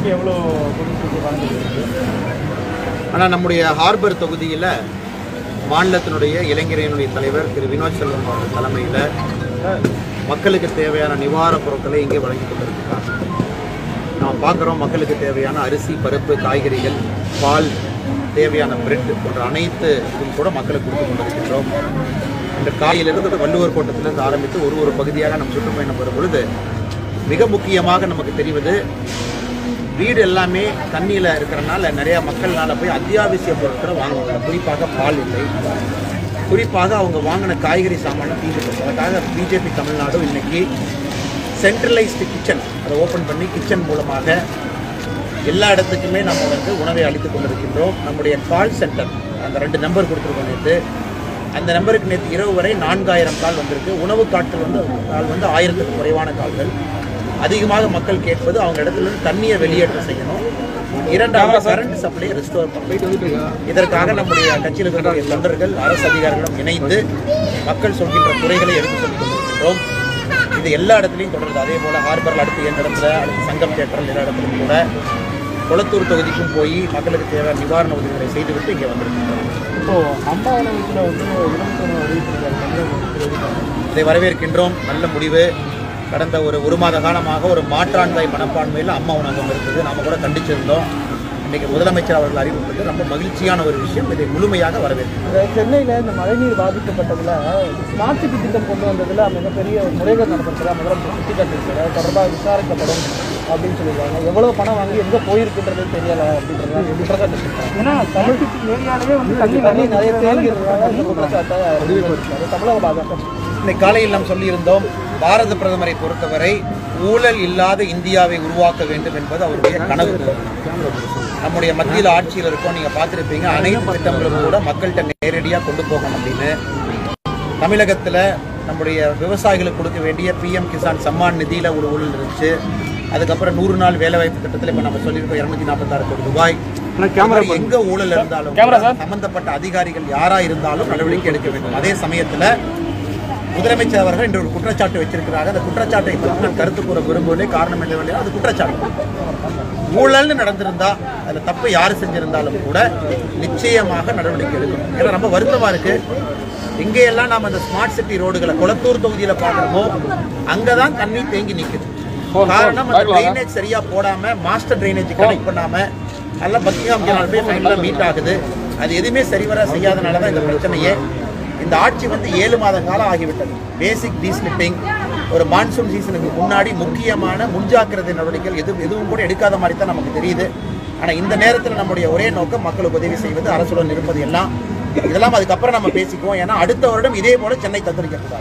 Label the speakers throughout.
Speaker 1: வரைக்கும் எவ்வளோ குடிநீர் வழங்கிட்டு
Speaker 2: ஆனால் நம்முடைய ஹார்பர் தொகுதியில் மாநிலத்தினுடைய இளைஞரணியினுடைய தலைவர் திரு வினோத் செல்வம் அவர்கள் தலைமையில் மக்களுக்கு தேவையான நிவாரணப் பொருட்களை இங்கே வழங்கி கொண்டிருக்கிறார் நாம் பார்க்குறோம் மக்களுக்கு தேவையான அரிசி பருப்பு காய்கறிகள் பால் தேவையான பிரெட் போன்ற அனைத்து இதுவும் கூட மக்களுக்கு கொடுத்து கொண்டிருக்கின்றோம் இந்த காலையிலிருந்து வள்ளுவர் கோட்டத்திலிருந்து ஆரம்பித்து ஒரு ஒரு பகுதியாக நம் சுற்றுப்பயணம் வரும் பொழுது மிக முக்கியமாக நமக்கு தெரிவது வீடு எல்லாமே தண்ணியில் இருக்கிறனால நிறைய மக்கள்னால போய் அத்தியாவசிய பொருட்களை வாங்குவாங்க குறிப்பாக பால் இல்லை குறிப்பாக அவங்க வாங்கின காய்கறி சாமான் தீர்ந்து அதுக்காக பிஜேபி தமிழ்நாடு இன்னைக்கு சென்ட்ரலைஸ்டு கிச்சன் அதை ஓப்பன் பண்ணி கிச்சன் மூலமாக எல்லா இடத்துக்குமே நம்ம வந்து உணவை அளித்துக் கொண்டிருக்கின்றோம் நம்முடைய கால் சென்டர் அந்த ரெண்டு நம்பர் கொடுத்துருக்கோம் நேற்று அந்த நம்பருக்கு நேற்று இரவு வரை நான்காயிரம் கால் வந்திருக்கு உணவு காட்கள் வந்து கால் வந்து ஆயிரத்துக்கு குறைவான கால்கள் அதிகமாக மக்கள் கேட்பது அவங்க இடத்துல இருந்து தண்ணியை வெளியேற்றம் செய்யணும் இரண்டாவது கரண்ட் சப்ளை ரெஸ்டோர் பண்ணணும் இதற்காக நம்முடைய கட்சியில் இருக்கக்கூடிய தொண்டர்கள் அரசு அதிகாரிகளும் இணைந்து மக்கள் சொல்கின்ற குறைகளை எடுத்து சொல்லிக் கொண்டிருக்கின்றோம் இது எல்லா இடத்துலையும் தொடருது அதே போல் ஹார்பரில் அடுத்து எந்த இடத்துல அடுத்து சங்கம் தேட்டரில் எல்லா இடத்துலையும் கூட குளத்தூர் தொகுதிக்கும் போய் மக்களுக்கு தேவையான நிவாரண உதவிகளை செய்துவிட்டு இங்கே வந்திருக்கின்றோம்
Speaker 1: இப்போ அம்மா உணவகத்தில் வந்து இலவச அறிவித்திருக்காங்க
Speaker 2: இதை வரவேற்கின்றோம் நல்ல முடிவு கடந்த ஒரு ஒரு மாத காலமாக ஒரு மாற்றாண்மை மனப்பான்மையில் அம்மா உணவகம் இருந்தது நாம கூட கண்டிச்சிருந்தோம் இன்னைக்கு முதலமைச்சர் அவர்கள் அறிவிப்பது ரொம்ப மகிழ்ச்சியான ஒரு விஷயம் இதை முழுமையாக வரவேற்கிறோம்
Speaker 1: சென்னையில் இந்த மழைநீர் பாதிக்கப்பட்டதில் ஸ்மார்ட் சிட்டி திட்டம் கொண்டு வந்ததில் மிகப்பெரிய ஒரு முறைகள் நடந்திருக்கிறா முதலமைச்சர் சுட்டிக்காட்டிருக்கிறார் தொடர்பாக விசாரிக்கப்படும் அப்படின்னு சொல்லியிருக்காங்க எவ்வளவு பணம் வாங்கி எங்கே போயிருக்குன்றது தெரியல அப்படின்றத குற்றச்சாட்டு ஏன்னா தமிழ் ஏரியாலே வந்து தண்ணி தண்ணி நிறைய தேங்கி இருக்கிறதால இந்த குற்றச்சாட்டை அறிவிச்சிருக்காரு தமிழக பாஜக
Speaker 2: இன்னைக்கு காலையில் நாம் சொல்லியிருந்தோம் பாரத பிரதமரை பொறுத்தவரை ஊழல் இல்லாத இந்தியாவை உருவாக்க வேண்டும் என்பது அவருடைய கனவு நம்முடைய மத்தியில் ஆட்சியில் இருக்கோம் நீங்க பார்த்திருப்பீங்க அனைத்து திட்டங்களும் கூட மக்கள்கிட்ட நேரடியாக கொண்டு போகணும் அப்படின்னு தமிழகத்தில் நம்முடைய விவசாயிகளுக்கு கொடுக்க வேண்டிய பிஎம் கிசான் சம்மான் நிதியில் ஒரு ஊழல் இருந்துச்சு அதுக்கப்புறம் நூறு நாள் வேலைவாய்ப்பு திட்டத்தில் இப்போ நம்ம சொல்லியிருக்கோம் இருநூத்தி நாற்பத்தாறு கோடி ரூபாய் கேமரா எங்க ஊழல் இருந்தாலும் சம்பந்தப்பட்ட அதிகாரிகள் யாரா இருந்தாலும் நடவடிக்கை எடுக்க வேண்டும் அதே சமயத்துல முதலமைச்சர் அவர்கள் இன்று ஒரு குற்றச்சாட்டு வச்சிருக்கிறாங்க அந்த குற்றச்சாட்டை பற்றி நான் கருத்து கூற விரும்பவில்லை காரணம் என்னவென்றால் அது குற்றச்சாட்டு ஊழல்னு நடந்திருந்தா அதுல தப்பு யாரு செஞ்சிருந்தாலும் கூட நிச்சயமாக நடவடிக்கை எடுக்கணும் ஏன்னா ரொம்ப வருத்தமா இருக்கு எங்கெல்லாம் நாம அந்த ஸ்மார்ட் சிட்டி ரோடுகளை குளத்தூர் தொகுதியில பார்க்கறோமோ அங்கதான் தண்ணி தேங்கி நிக்குது காரணம் அந்த ட்ரைனேஜ் சரியா போடாம மாஸ்டர் ட்ரைனேஜ் கனெக்ட் பண்ணாம அதெல்லாம் பக்கிங்ஹாம் கேனால் போய் ஃபைனலாக மீட் ஆகுது அது எதுவுமே சரிவர செய்யாதனால தான் இந்த பிரச்சனையே இந்த ஆட்சி வந்து ஏழு மாத காலம் ஆகிவிட்டது பேசிக் டீஸ்லிப்பிங் ஒரு மான்சூன் சீசனுக்கு முன்னாடி முக்கியமான முன்ஜாக்கிரதை நடவடிக்கைகள் எதுவும் எதுவும் கூட எடுக்காத மாதிரி தான் நமக்கு தெரியுது ஆனால் இந்த நேரத்தில் நம்முடைய ஒரே நோக்கம் மக்களுக்கு உதவி செய்வது அரசுடன் இருப்பது எல்லாம் இதெல்லாம் அதுக்கப்புறம் நம்ம பேசிக்குவோம் ஏன்னா அடுத்த வருடம் இதே போல சென்னை தத்தளிக்கக்கூடாது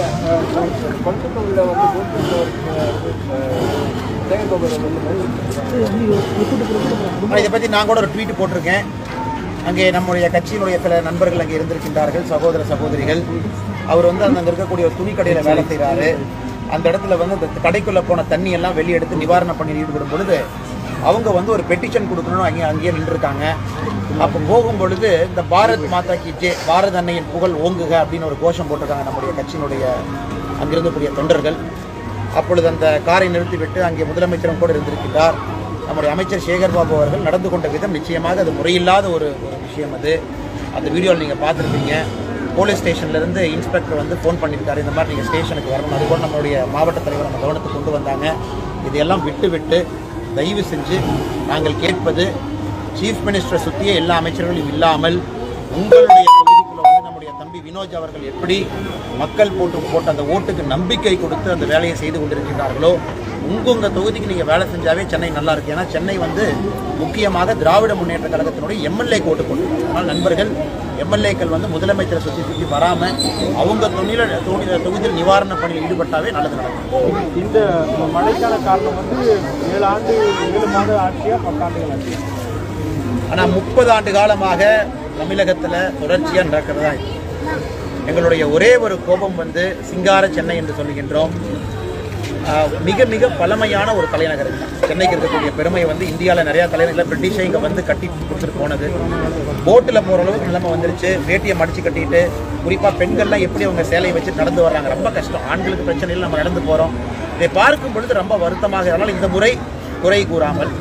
Speaker 2: ஆனா, இதை பற்றி நான் கூட ஒரு ட்வீட் போட்டிருக்கேன் அங்கே நம்முடைய கட்சியினுடைய சில நண்பர்கள் அங்கே இருந்திருக்கின்றார்கள் சகோதர சகோதரிகள் அவர் வந்து அந்த அங்கே இருக்கக்கூடிய ஒரு துணி கடையில் வேலை செய்கிறாரு அந்த இடத்துல வந்து அந்த கடைக்குள்ளே போன தண்ணி எல்லாம் வெளியே எடுத்து நிவாரண பணியில் ஈடுபடும் பொழுது அவங்க வந்து ஒரு பெட்டிஷன் கொடுக்கணும்னு அங்கே அங்கேயே நின்றுருக்காங்க அப்போ போகும் பொழுது இந்த பாரத் மாதா கி ஜே பாரத் அன்னையின் புகழ் ஓங்குக அப்படின்னு ஒரு கோஷம் போட்டிருக்காங்க நம்முடைய கட்சியினுடைய அங்கிருந்தக்கூடிய தொண்டர்கள் அப்பொழுது அந்த காரை நிறுத்திவிட்டு அங்கே முதலமைச்சரும் கூட இருந்திருக்கிறார் நம்முடைய அமைச்சர் சேகர் பாபு அவர்கள் நடந்து கொண்ட விதம் நிச்சயமாக அது முறையில்லாத ஒரு ஒரு விஷயம் அது அந்த வீடியோவில் நீங்கள் பார்த்துருப்பீங்க போலீஸ் ஸ்டேஷன்லேருந்து இன்ஸ்பெக்டர் வந்து ஃபோன் பண்ணியிருக்காரு இந்த மாதிரி நீங்கள் ஸ்டேஷனுக்கு வரணும் அதுபோல் நம்மளுடைய மாவட்ட தலைவர் நம்ம கவனத்துக்கு கொண்டு வந்தாங்க இதையெல்லாம் விட்டு விட்டு தயவு செஞ்சு நாங்கள் கேட்பது சீஃப் மினிஸ்டரை சுற்றிய எல்லா அமைச்சர்களும் இல்லாமல் உங்களுடைய தொகுதிக்குள்ள வந்து நம்முடைய தம்பி வினோஜ் அவர்கள் எப்படி மக்கள் போட்டு போட்ட அந்த ஓட்டுக்கு நம்பிக்கை கொடுத்து அந்த வேலையை செய்து கொண்டிருக்கின்றார்களோ உங்க உங்க தொகுதிக்கு நீங்க வேலை செஞ்சாவே சென்னை நல்லா இருக்கு ஏன்னா சென்னை வந்து முக்கியமாக திராவிட முன்னேற்ற கழகத்தினுடைய எம்எல்ஏ ஓட்டு போட்டு அதனால் நண்பர்கள் எம்எல்ஏக்கள் வந்து முதலமைச்சரை சுற்றி சுற்றி வராம அவங்க தொழில தொகுதியில் நிவாரண பணியில் ஈடுபட்டாவே நல்லது நடக்கும்
Speaker 1: இந்த மழைக்கான காரணம் வந்து ஏழு ஆண்டு ஏழு மாத ஆட்சியா பத்தாண்டுகள் ஆட்சியா
Speaker 2: ஆனால் முப்பது ஆண்டு காலமாக தமிழகத்தில் தொடர்ச்சியாக நடக்கிறதா இது எங்களுடைய ஒரே ஒரு கோபம் வந்து சிங்கார சென்னை என்று சொல்லுகின்றோம் ஆஹ், மிக மிக பழமையான ஒரு தலைநகர் இது. சென்னைக்கு இருக்கக்கூடிய பெருமை வந்து இந்தியாவில் நிறையா தலைநகரில் பிரிட்டிஷை இங்கே வந்து கட்டி கொடுத்துட்டு போனது போட்டில் போகிற அளவுக்கு நிலைமை வந்துருச்சு வேட்டியை மடிச்சு கட்டிட்டு குறிப்பாக பெண்கள்லாம் எப்படி அவங்க சேலையை வச்சு நடந்து வர்றாங்க ரொம்ப கஷ்டம் ஆண்களுக்கு பிரச்சனை இல்லை நம்ம நடந்து போகிறோம் இதை பார்க்கும் பொழுது ரொம்ப வருத்தமாக அதனால் இந்த முறை குறை கூறாமல்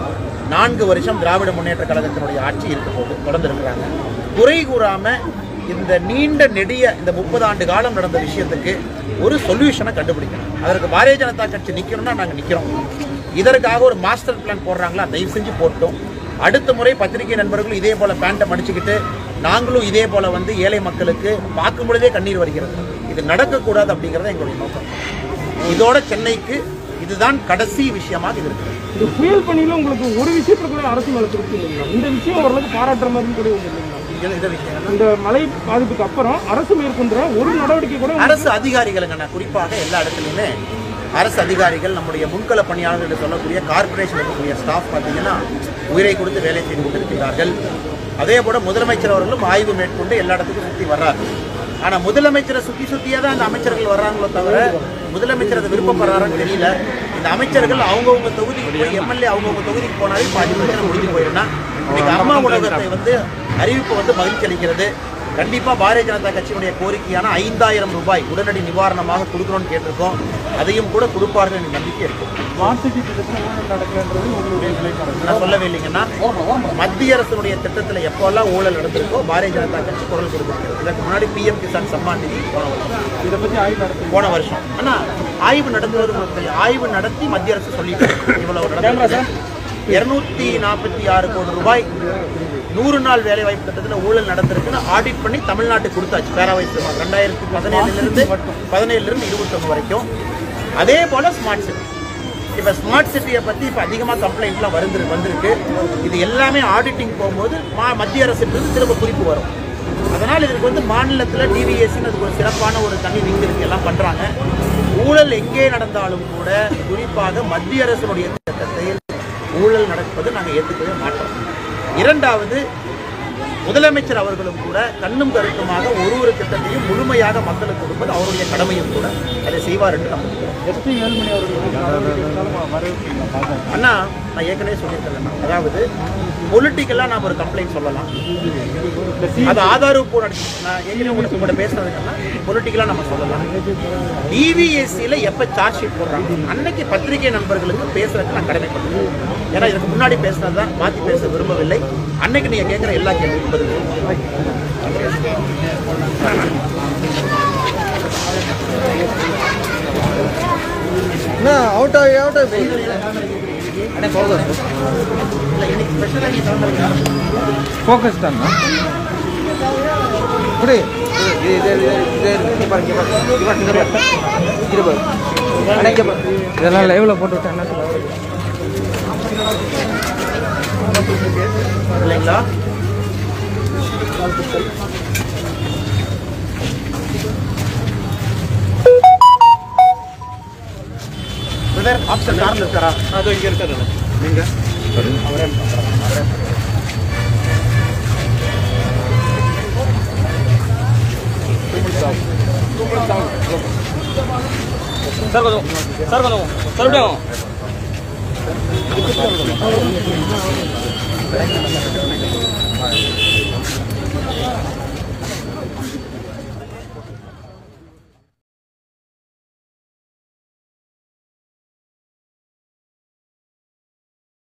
Speaker 2: நான்கு வருஷம் திராவிட முன்னேற்ற கழகத்தினுடைய ஆட்சி இருக்க போகுது தொடர்ந்து இருக்கிறாங்க குறை கூறாம இந்த நீண்ட நெடிய இந்த முப்பது ஆண்டு காலம் நடந்த விஷயத்துக்கு ஒரு சொல்யூஷனை கண்டுபிடிக்கணும் அதற்கு பாரதிய ஜனதா கட்சி நிற்கணும்னா நாங்கள் நிற்கிறோம் இதற்காக ஒரு மாஸ்டர் பிளான் போடுறாங்களா தயவு செஞ்சு போட்டோம் அடுத்த முறை பத்திரிகை நண்பர்களும் இதே போல பேண்ட்டை மடிச்சுக்கிட்டு நாங்களும் இதே போல வந்து ஏழை மக்களுக்கு பார்க்கும் பொழுதே கண்ணீர் வருகிறது இது நடக்கக்கூடாது அப்படிங்கிறது எங்களுடைய நோக்கம் இதோட சென்னைக்கு இதுதான் கடைசி விஷயமாக இது இருக்கிறது
Speaker 3: இந்த புயல் பணியில உங்களுக்கு ஒரு விஷயத்துல கூட அரசு மேல திருப்தி இல்லைங்களா இந்த விஷயம் ஓரளவுக்கு பாராட்டுற மாதிரி கூட ஒண்ணு இல்லைங்களா
Speaker 2: இது- இந்த விஷயம்
Speaker 3: இந்த மழை பாதிப்புக்கு அப்புறம் அரசு மேற்கொண்ட ஒரு நடவடிக்கை கூட
Speaker 2: அரசு அதிகாரிகளுங்க நான் குறிப்பாக எல்லா இடத்துலையுமே அரசு அதிகாரிகள் நம்முடைய முன்கள பணியாளர்கள் என்று சொல்லக்கூடிய கார்ப்பரேஷன் இருக்கக்கூடிய ஸ்டாஃப் பார்த்தீங்கன்னா உயிரை கொடுத்து வேலை செய்து கொண்டிருக்கிறார்கள் அதே போல முதலமைச்சர் அவர்களும் ஆய்வு மேற்கொண்டு எல்லா இடத்துக்கும் சுற்றி வர்றாரு ஆனால் முதலமைச்சரை சுற்றி சுற்றியே தான் அந்த அமைச்சர்கள் வர்றாங்களோ தவிர முதலமைச்சர் அதை விருப்பப்படுறாரான்னு தெரியல இந்த அமைச்சர்கள் அவங்கவுங்க தொகுதிக்கு போய் எம்எல்ஏ அவங்கவுங்க தொகுதிக்கு போனாலே பாதி பிரச்சனை முடிஞ்சு போயிடும்னா இன்னைக்கு அம்மா உலகத்தை வந்து அறிவிப்பு வந்து மகிழ்ச்சி அளிக்கிறது கண்டிப்பாக பாரதிய ஜனதா கட்சியினுடைய கோரிக்கையான ஐந்தாயிரம் ரூபாய் உடனடி நிவாரணமாக கொடுக்கணும்னு கேட்டிருக்கோம் அதையும் கூட கொடுப்பார்கள் எனக்கு நம்பிக்கை இருக்கு
Speaker 3: ஸ்மார்ட் சிட்டி திட்டத்தில் ஊழல் நடக்கலன்றது உங்களுடைய நிலைப்பாடு
Speaker 2: நான் சொல்லவே இல்லைங்கன்னா மத்திய அரசுடைய திட்டத்தில் எப்போல்லாம் ஊழல் நடந்திருக்கோ பாரதிய ஜனதா கட்சி குரல் கொடுத்திருக்கிறது இதற்கு முன்னாடி பிஎம் கிசான் சம்மான் நிதி போன வருஷம்
Speaker 3: இதை பத்தி ஆய்வு நடத்தி
Speaker 2: போன வருஷம் ஆனா ஆய்வு நடத்துவது மட்டும் ஆய்வு நடத்தி மத்திய அரசு சொல்லிட்டு இவ்வளவு நடந்தது இருநூத்தி நாற்பத்தி ஆறு கோடி ரூபாய் நூறு நாள் வேலை வாய்ப்பு திட்டத்தில் ஊழல் நடந்திருக்குன்னு ஆடிட் பண்ணி தமிழ்நாட்டுக்கு கொடுத்தாச்சு பேராவை ரெண்டாயிரத்தி பதினேழுலேருந்து பதினேழுலேருந்து இருபத்தொன்று வரைக்கும் அதே போல ஸ்மார்ட் சிட்டி இப்போ ஸ்மார்ட் சிட்டியை பற்றி இப்போ அதிகமாக கம்ப்ளைண்ட்லாம் வந்து வந்திருக்கு இது எல்லாமே ஆடிட்டிங் போகும்போது மா மத்திய அரசுக்கு திரும்ப குறிப்பு வரும் அதனால் இதுக்கு வந்து மாநிலத்தில் டிவிஎஸ்ன்னு அதுக்கு ஒரு சிறப்பான ஒரு தனி விங் இருக்கு எல்லாம் பண்ணுறாங்க ஊழல் எங்கே நடந்தாலும் கூட குறிப்பாக மத்திய அரசினுடைய திட்டத்தில் ஊழல் நடப்பது நாங்கள் ஏற்றுக்கவே மாட்டோம் இரண்டாவது முதலமைச்சர் அவர்களும் கூட கண்ணும் கருத்துமாக ஒரு ஒரு திட்டத்தையும் முழுமையாக மக்களுக்கு கொடுப்பது அவருடைய கடமையும் கூட அதை செய்வார் என்று நம்புகிறோம்
Speaker 3: எஸ்பி வேலுமணி அவர்கள் நடவடிக்கை எடுத்தாலும் வரவேற்கிறீங்களா
Speaker 2: அண்ணா நான் ஏற்கனவே சொல்லியிருக்கேன் அதாவது பொலிட்டிக்கலாக நாம் ஒரு கம்ப்ளைண்ட் சொல்லலாம் அது ஆதாரப்பூர்வ நான் ஏற்கனவே உங்களுக்கு உங்கள்கிட்ட பேசுனதுக்கெல்லாம் பொலிட்டிக்கலாக நம்ம சொல்லலாம் டிவிஎஸ்சியில் எப்போ சார்ஜ் ஷீட் போடுறாங்க அன்னைக்கு பத்திரிகை நண்பர்களுக்கு பேசுறதுக்கு நான் கடமைப்படுறேன் ஏன்னா இதுக்கு முன்னாடி பேசுனது தான் மாற்றி பேச விரும்பவில்லை அன்னைக்கு நீங்கள் கேட்குற எல்லா கேள்விக்கும் பதில் சொல்லுவேன்.
Speaker 1: அவுட் ஆகி அவுட் ஆகி
Speaker 2: இல்லை இன்னைக்கு ஸ்பெஷலாக நீங்கள் கலந்துருக்கீங்க
Speaker 1: ஃபோக்கஸ் தான் இப்படி இது இது இது இது இங்க பாரு இங்க பாரு இங்க பாரு இங்க பாரு இங்க பாரு அண்ணா, இங்க பாரு இதெல்லாம் லைவ்ல போட்டு விட்டேன் என்ன சொல்ல
Speaker 2: இல்லைங்களா பிரதர் ஆப்ஷன் கார்ல இருக்காரா
Speaker 3: அது இங்க இருக்காரு
Speaker 2: நீங்க
Speaker 3: சார் கொஞ்சம் சார் கொஞ்சம் சார் விடுங்க